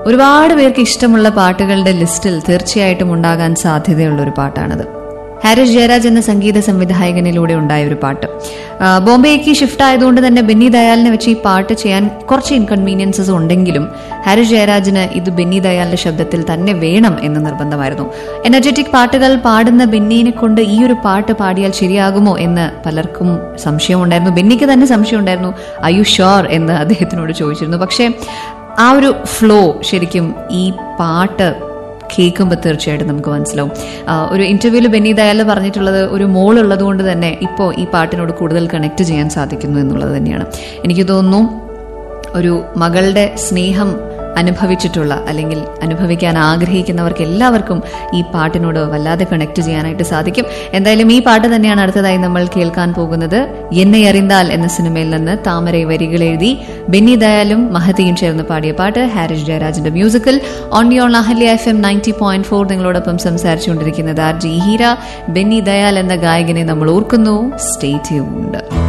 ഒരുപാട് പേർക്ക് ഇഷ്ടമുള്ള പാട്ടുകളുടെ ലിസ്റ്റിൽ തീർച്ചയായിട്ടും ഉണ്ടാകാൻ സാധ്യതയുള്ള ഒരു പാട്ടാണത് ഹാരിസ് ജയരാജ് എന്ന സംഗീത സംവിധായകനിലൂടെ ഉണ്ടായ ഒരു പാട്ട് ആ, ബോംബെക്ക് ഷിഫ്റ്റ് ആയതുകൊണ്ട് തന്നെ ബെന്നി ദയാലിനെ വെച്ച് ഈ പാട്ട് ചെയ്യാൻ കുറച്ച് ഇൻകൺവീനിയൻസസ് ഉണ്ടെങ്കിലും ഹാരിസ് ജയരാജിന് ഇത് ബെന്നി ദയാലിന്റെ ശബ്ദത്തിൽ തന്നെ വേണം എന്ന് നിർബന്ധമായിരുന്നു എനർജറ്റിക് പാട്ടുകൾ പാടുന്ന ബെന്നിനെ കൊണ്ട് ഈ ഒരു പാട്ട് പാടിയാൽ ശരിയാകുമോ എന്ന് പലർക്കും സംശയമുണ്ടായിരുന്നു ബെന്നിക്ക് തന്നെ സംശയമുണ്ടായിരുന്നു ഐ യു ഷുവർ എന്ന് അദ്ദേഹത്തിനോട് ചോദിച്ചിരുന്നു പക്ഷേ ആ ഒരു ഫ്ലോ ശരിക്കും ഈ പാട്ട് കേൾക്കുമ്പോൾ തീർച്ചയായിട്ടും നമുക്ക് മനസ്സിലാവും ആ, ഒരു ഇന്റർവ്യൂവിൽ ബെന്നി ദയാൽ പറഞ്ഞിട്ടുള്ളത് ഒരു മോൾ ഉള്ളത് കൊണ്ട് തന്നെ ഇപ്പോൾ ഈ പാട്ടിനോട് കൂടുതൽ കണക്ട് ചെയ്യാൻ സാധിക്കുന്നു എന്നുള്ളത് തന്നെയാണ് എനിക്ക് തോന്നുന്നു ഒരു മകളുടെ സ്നേഹം അനുഭവിച്ചിട്ടുള്ള അല്ലെങ്കിൽ അനുഭവിക്കാൻ ആഗ്രഹിക്കുന്നവർക്ക് എല്ലാവർക്കും ഈ പാട്ടിനോട് വല്ലാതെ കണക്ട് ചെയ്യാനായിട്ട് സാധിക്കും എന്തായാലും ഈ പാട്ട് തന്നെയാണ് അടുത്തതായി നമ്മൾ കേൾക്കാൻ പോകുന്നത് എന്നെ അറിന്താൽ എന്ന സിനിമയിൽ നിന്ന് താമര വരികൾ എഴുതി ബെന്നി ദയാലും മഹതിയും ചേർന്ന് പാടിയ പാട്ട് ഹാരിസ് ജയരാജിന്റെ മ്യൂസിക്കൽ ഓൺ യോൺ Ahalya F M ninety point four നിങ്ങളോടൊപ്പം സംസാരിച്ചുകൊണ്ടിരിക്കുന്നത് ആർ ജി ഹീര ബെന്നി ദയാൽ എന്ന ഗായകനെ നമ്മൾ ഓർക്കുന്നു സ്റ്റേ ട്യൂൺഡ്